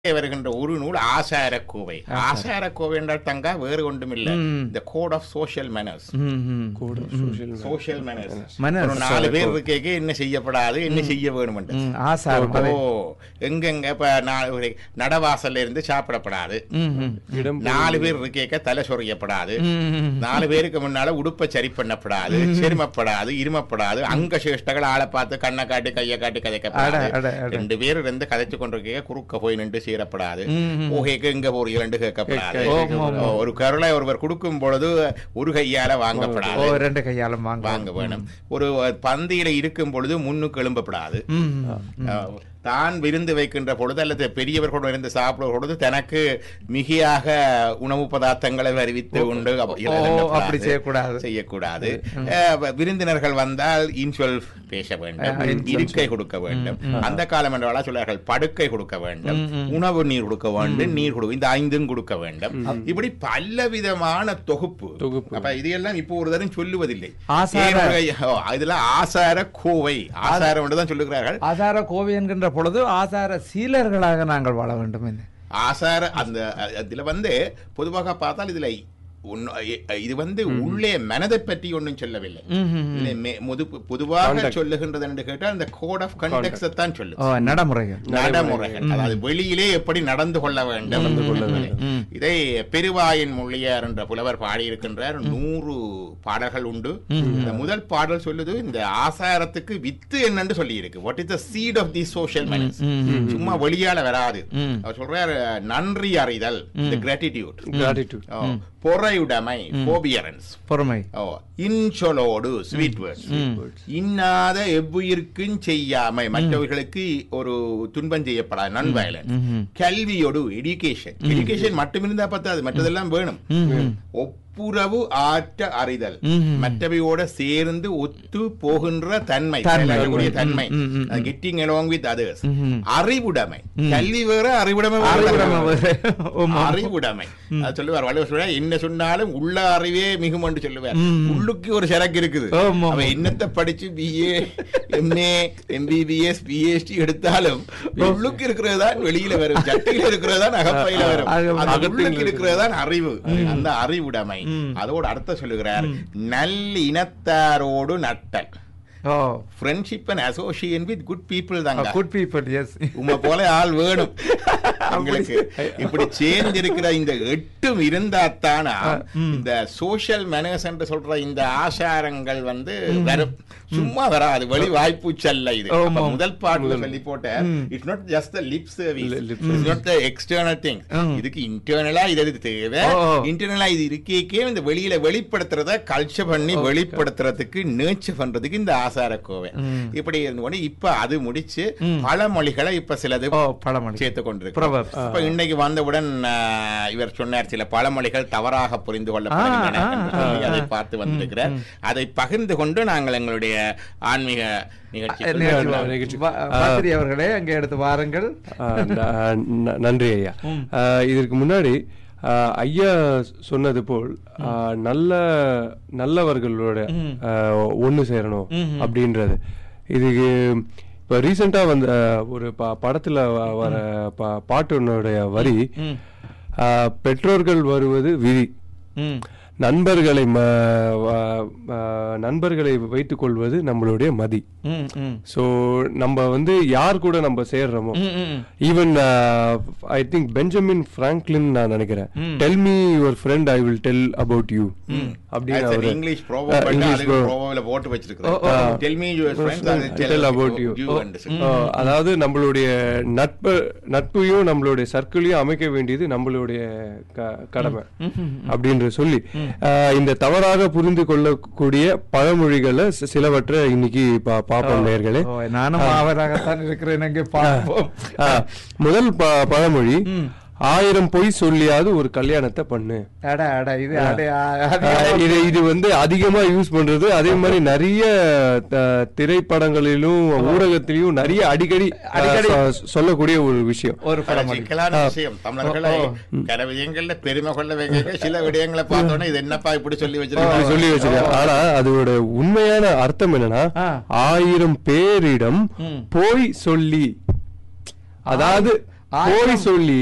வருகின்ற ஒரு நூல் ஆசார கோவை ஆசார கோவை என்றால் தங்கா வேறு ஒன்றுமில்ல இந்த code of social manners social manners Manners. ஒரு நாலு பேர் இருக்கே என்ன செய்யப்படாது என்ன செய்ய வேணும் ம், ஆசாரம் ஓ எங்கெங்க இப்ப நான் ஒரு நடவாசல்ல இருந்து சாப்பிடப்படாது ம், ம். இடம் நாலு பேர் இருக்கேக்க தலை சொறியப்படாது ம், ம். நாலு பேருக்கு முன்னால உடுப்பை சரி பண்ணப்படாது செருமப்படாது இருமப்படாது அங்க சேஷ்டகள் ஆளை பார்த்து கண்ணை காட்டி கையை காட்டி அட, அட, கதைக்கப்படாது அட. ரெண்டு பேர் இருந்து கதைச்சு கொண்டிருக்க குறுக்க போய் நின்று சீரப்படாது ம், ம். ஓகேக்கு எங்க போறீங்க ரெண்டு கேட்கப்படாது ஓம், ஓம், ஓம். ஒரு கருளை ஒருவர் கொடுக்கும் பொழுது ஒரு கையால ஓ வாங்கப்படாது ரெண்டு கையாலும் வாங்க வாங்க வேணும் ஒரு பந்தியில இருக்கும் பொழுது முன்னுக்கு எழும்பப்படாது ம், அஹ், தான் விருந்து வைக்கின்ற பொழுது அல்லது பெரியவர்களோடு இருந்து சாப்பிடும் பொழுது தனக்கு மிகையாக உணவு பதார்த்தங்களை அறிவித்து உண்டு அப்ப ஓ, இலதண்டப்படாது, அப்படி செய்யக்கூடாது. செய்யக்கூடாது அஹ், வ- விருந்தினர்கள் வந்தால் இன்சொல் பேச வேண்டும் அஹ், இன்சொல். இருக்கை கொடுக்க வேண்டும் அந்த காலம் என்றால் சொல்றார்கள் படுக்கை கொடுக்க வேண்டும் உணவு நீர் கொடுக்க வேண்டும் நீர் கொடுக்க இந்த ஐந்தும் கொடுக்க வேண்டும் இப்படி பல விதமான தொகுப்பு தொகுப்பு. அப்ப இதையெல்லாம் இப்போ ஒரு தரம் சொல்லுவதில்லை ஆசார- ஏனுடைய- ஓ, இதெல்லாம் ஆசார கோவை ஆசாரம் என்று தான் சொல்லுகிறார்கள் ஆசார கோவை என்கின்ற பொழுது ஆசார சீலர்களாக நாங்கள் வாழ வேண்டும் என்ன ஆசார அந்த அ- இதுல வந்து பொதுவாக பார்த்தால் இதுல உன்ன- எ- இது வந்து உள்ளே மனதை பற்றி ஒன்றும் சொல்லவில்லை இதுல மே- முது- பொதுவாக சொல்லுகின்றது என்று கேட்டால் இந்த கோட் ஆஃப் கண்டெக்ட் தான் சொல்லு ஓ நடைமுறைகள் நடைமுறைகள் அதாவது வெளியிலே எப்படி நடந்து கொள்ள வேண்டும் ம். இதை பெருவாயின் மொழியார் என்ற புலவர் பாடியிருக்கின்றார் நூறு பாடல்கள் உண்டு இந்த முதல் பாடல் சொல்லுது இந்த ஆசாரத்துக்கு வித்து என்னன்னு சொல்லி இருக்கு what is the seat of the social manners சும்மா வெளியால வராது ம். அவர் சொல்றாரு நன்றி அறிதல் இந்த கிராட்டிடியூட் கிராட்டிடியூட் பொறையுடைமை போபியரன்ஸ் பொறுமை ஓ இன்சொலோடு ஸ்வீட் வேர்ட்ஸ் இன்னாத எவ்வுயிர்க்கும் செய்யாமை மற்றவர்களுக்கு ஒரு துன்பம் செய்யப்படாது நான் வயலன்ஸ் கல்வியோடு எஜுகேஷன் எஜுகேஷன் மட்டும் இருந்தா பத்தாது மற்றதெல்லாம் வேணும் ஒப்புரவு ஆற்ற அறிதல் மற்றவையோட சேர்ந்து ஒத்து போகின்ற தன்மை தன்மை. செயலாற்றக்கூடிய தன்மை ம், ம், ம். கெட்டிங் along with others ம்ஹும். அறிவுடைமை கல்வி வேற அறிவுடைமை வேற. அறிவுடைமை வேற. ஆமா. அறிவுடைமை அது சொல்லுவார் வள்ளுவர் சொல்றார் என்ன சொன்னாலும் உள்ள அறிவே மிகும் என்று சொல்லுவார் உள்ளுக்கு ஒரு சரக்கு இருக்குது ஆமா. அவன் என்னத்தை படிச்சு பிஏ எம்ஏ எம்பிபிஎஸ் பிஹெச்டி எடுத்தாலும் உள்ளுக்கு இருக்கிறது தான் வெளியில வரும் சட்டையில இருக்கிறது தான் அகப்பையில வரும் அக- அந்த அகத்தில் உள்ளுக்கு இருக்கிறது தான் அறிவு அந்த அறிவுடைமை அதோட அர்த்தம் சொல்லுகிறார் நல்லினத்தாரோடு நட்டல் ஓ friendship and association with good people தாங்க குட் பீப்புள் எஸ் உங்க போல ஆள் வேணும் எங்களுக்கு இப்படி சேர்ந்து இருக்கிற இந்த எட்டும் இருந்தாத்தானா இந்த சோஷியல் மேனர்ஸ் என்று சொல்ற இந்த ஆசாரங்கள் வந்து வரும் சும்மா வராது வெளி வாய்ப்பு செல்ல இது ஆமா. அப்ப முதல் பாட்டுல சொல்லி போட்ட it's not just the lip service it's not the external thing ம். இதுக்கு இன்டர்னலா இது இது தேவை ஓ. இன்டர்னலா இது இருக்கே இந்த வெளியில வெளிப்படுத்துறத கல்ச்சர் பண்ணி வெளிப்படுத்துறதுக்கு நேர்ச்சி பண்றதுக்கு இந்த ஆசார கோவை இப்படி இருந்த உடனே இப்ப அது முடிச்சு பல மொழிகளை இப்ப சிலது ஓ பழமொழி சேர்த்து கொண்டிருக்கிறோம் Proverbs. இப்ப இன்னைக்கு வந்தவுடன் ஆஹ், இவர் சொன்னார் சில பழமொழிகள் தவறாக புரிந்து கொள்ளப்படுகின்றன ஆ, ஆ, என்று சொல்லி அதை பார்த்து வந்திருக்கிறார் அதை பகிர்ந்து கொண்டு நாங்கள் எங்களுடைய ஆன்மீக நிகழ்ச்சி நிகழ்ச்சி வா- வா- நிகழ்ச்சி. வா- பாத்திரி அவர்களே அங்கே எடுத்து வாருங்கள் ஆ, ந- ந- நன்றி ஐயா ஆ, இதற்கு முன்னாடி ஆ, ஐயா சொன்னது போல் ஆ, நல்ல நல்லவர்களோட ஒன்று சேரணும் அப்படின்றது இதுக்கு இப்போ ரீசெண்டாக வந்த ஒரு ப படத்தில் வர ப பாட்டுனுடைய வரி ஆ, பெற்றோர்கள் வருவது விதி ம் நண்பர்களை ம வ- வ- நண்பர்களை வைத்துக் கொள்வது நம்மளுடைய மதி ம் ம் ஸோ நம்ம வந்து யார் கூட நம்ம சேர்றோமோ ம், ம் even I think Benjamin Franklin நான் நினைக்கிறேன் tell me your friend I will tell about you அப்படின்னு That's an அவரு English ஆ, proverb பண்ணி English அதுக்கு proverb. proverb-ல போட்டு வச்சிருக்கிறேன் Tell me your friends, I will Tell about you. and so- ஆ, அதாவது நம்மளுடைய நட்பு நட்பையும் நம்மளுடைய சர்க்கிளையும் அமைக்க வேண்டியது நம்மளுடைய க- கடமை அப்படின்ற சொல்லி ஆ, இந்த தவறாக புரிந்து கொள்ளக்கூடிய பழமொழிகளை சி- சிலவற்றை இன்னைக்கு பா- பார்ப்போம் நேர்களே ஓ, நானும் அவராகத்தான் இருக்கிறேன் அங்கே பார்ப்போம் ஆ, முதல் ப- பழமொழி ஆயிரம் பொய் சொல்லியாவது ஒரு கல்யாணத்தை பண்ணு அட அட இது அட அட ஆ, இது இது வந்து அதிகமா யூஸ் பண்றது அதே மாதிரி நிறைய த- திரைப்படங்களிலும் ஊடகத்திலையும் நிறைய அடிக்கடி அடிக்கடி சொல்லக்கூடிய ஒரு விஷயம் ஒரு பல பழமொழி சிக்கலான விஷயம் தமிழர்களை கல விடயங்கள்ல பெருமை கொள்ள வைக்க சில விடயங்களை பார்த்தோன்னே இது என்னப்பா இப்படி சொல்லி இப்படி வச்சிருக்காங்க சொல்லி வச்சிருக்கேன் ஆனா அதோட உண்மையான அர்த்தம் என்னன்னா ஆ. ஆயிரம் பேரிடம் போய் சொல்லி அதாவது போய் சொல்லி